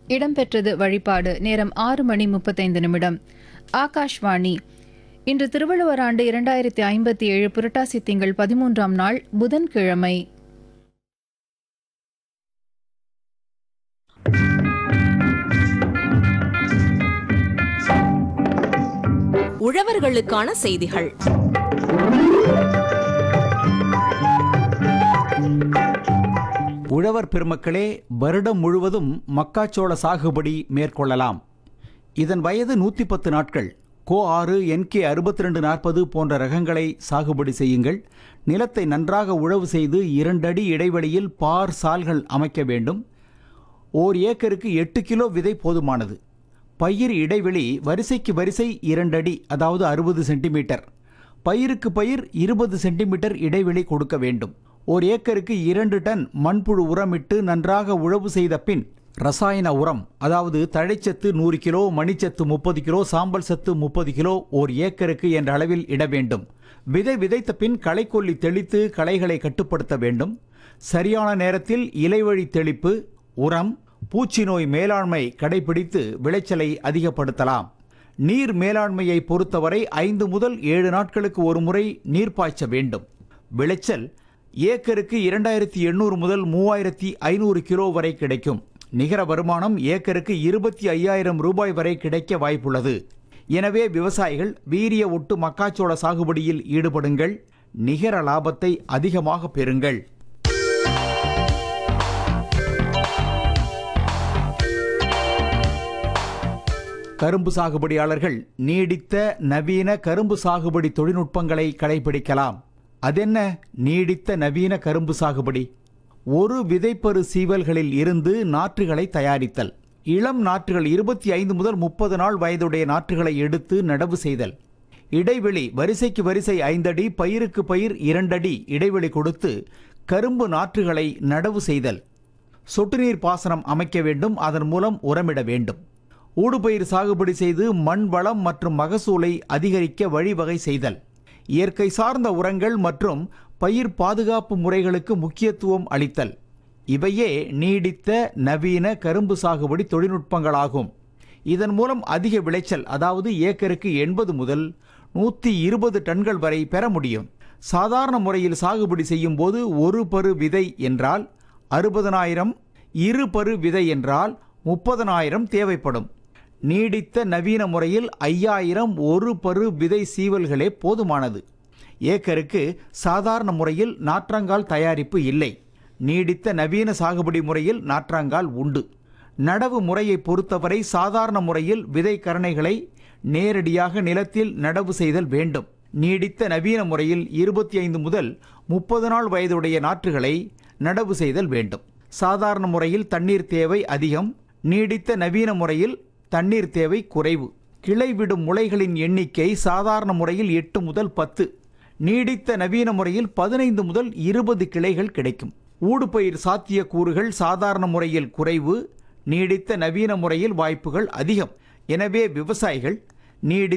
இடம்பெற்றது வழிபாடு நேரம் ஆறு மணி முப்பத்தைந்து நிமிடம் ஆகாஷ்வாணி இன்று திருவள்ளுவர் ஆண்டு இரண்டாயிரத்தி ஐம்பத்தி ஏழு புரட்டாசி திங்கள் பதிமூன்றாம் நாள் புதன்கிழமை உழவர்களுக்கான செய்திகள் உழவர் பெருமக்களே வருடம் முழுவதும் மக்காச்சோள சாகுபடி மேற்கொள்ளலாம் இதன் வயது நூற்றி பத்து நாட்கள் கோ ஆறு என்கே அறுபத்தி ரெண்டு நாற்பது போன்ற ரகங்களை சாகுபடி செய்யுங்கள் நிலத்தை நன்றாக உழவு செய்து இரண்டடி இடைவெளியில் பார் சால்கள் அமைக்க வேண்டும் ஓர் ஏக்கருக்கு எட்டு கிலோ விதை போதுமானது பயிர் இடைவெளி வரிசைக்கு வரிசை இரண்டடி அதாவது அறுபது சென்டிமீட்டர் பயிருக்கு பயிர் இருபது சென்டிமீட்டர் இடைவெளி கொடுக்க வேண்டும் ஓர் ஏக்கருக்கு இரண்டு டன் மண்புழு உரமிட்டு நன்றாக உழவு செய்த பின் ரசாயன உரம் அதாவது தழைச்சத்து நூறு கிலோ மணிச்சத்து முப்பது கிலோ சாம்பல் சத்து முப்பது கிலோ ஓர் ஏக்கருக்கு என்ற அளவில் இட வேண்டும் விதை விதைத்த பின் களைக்கொல்லி தெளித்து களைகளை கட்டுப்படுத்த வேண்டும் சரியான நேரத்தில் இலைவழி தெளிப்பு உரம் பூச்சி நோய் மேலாண்மை கடைபிடித்து விளைச்சலை அதிகப்படுத்தலாம் நீர் மேலாண்மையை பொறுத்தவரை ஐந்து முதல் ஏழு நாட்களுக்கு ஒரு முறை நீர் பாய்ச்ச வேண்டும் விளைச்சல் ஏக்கருக்கு இரண்டாயிரத்தி எண்ணூறு முதல் மூவாயிரத்தி ஐநூறு கிலோ வரை கிடைக்கும் நிகர வருமானம் ஏக்கருக்கு இருபத்தி ஐயாயிரம் ரூபாய் வரை கிடைக்க வாய்ப்புள்ளது எனவே விவசாயிகள் வீரிய ஒட்டு மக்காச்சோள சாகுபடியில் ஈடுபடுங்கள் நிகர லாபத்தை அதிகமாக பெறுங்கள் கரும்பு சாகுபடியாளர்கள் நீடித்த நவீன கரும்பு சாகுபடி தொழில்நுட்பங்களை கடைபிடிக்கலாம் அதென்ன நீடித்த நவீன கரும்பு சாகுபடி ஒரு விதைப்பரு சீவல்களில் இருந்து நாற்றுகளை தயாரித்தல் இளம் நாற்றுகள் இருபத்தி ஐந்து முதல் முப்பது நாள் வயதுடைய நாற்றுகளை எடுத்து நடவு செய்தல் இடைவெளி வரிசைக்கு வரிசை ஐந்தடி பயிருக்கு பயிர் இரண்டடி இடைவெளி கொடுத்து கரும்பு நாற்றுகளை நடவு செய்தல் சொட்டு நீர் பாசனம் அமைக்க வேண்டும் அதன் மூலம் உரமிட வேண்டும் ஊடுபயிர் சாகுபடி செய்து மண் வளம் மற்றும் மகசூலை அதிகரிக்க வழிவகை செய்தல் இயற்கை சார்ந்த உரங்கள் மற்றும் பயிர் பாதுகாப்பு முறைகளுக்கு முக்கியத்துவம் அளித்தல் இவையே நீடித்த நவீன கரும்பு சாகுபடி தொழில்நுட்பங்களாகும் இதன் மூலம் அதிக விளைச்சல் அதாவது ஏக்கருக்கு எண்பது முதல் நூற்றி இருபது டன்கள் வரை பெற முடியும் சாதாரண முறையில் சாகுபடி செய்யும் போது ஒரு பரு விதை என்றால் அறுபதனாயிரம் இரு பரு விதை என்றால் முப்பதனாயிரம் தேவைப்படும் நீடித்த நவீன முறையில் ஐயாயிரம் ஒரு பரு விதை சீவல்களே போதுமானது ஏக்கருக்கு சாதாரண முறையில் நாற்றங்கால் தயாரிப்பு இல்லை நீடித்த நவீன சாகுபடி முறையில் நாற்றங்கால் உண்டு நடவு முறையை பொறுத்தவரை சாதாரண முறையில் விதை கரணைகளை நேரடியாக நிலத்தில் நடவு செய்தல் வேண்டும் நீடித்த நவீன முறையில் இருபத்தி ஐந்து முதல் முப்பது நாள் வயதுடைய நாற்றுகளை நடவு செய்தல் வேண்டும் சாதாரண முறையில் தண்ணீர் தேவை அதிகம் நீடித்த நவீன முறையில் தண்ணீர் தேவை குறைவு கிளை விடும் முளைகளின் எண்ணிக்கை சாதாரண முறையில் எட்டு முதல் பத்து நீடித்த நவீன முறையில் பதினைந்து முதல் இருபது கிளைகள் கிடைக்கும் ஊடுபயிர் சாத்தியக்கூறுகள் சாதாரண முறையில் குறைவு நீடித்த நவீன முறையில் வாய்ப்புகள் அதிகம் எனவே விவசாயிகள் நீடி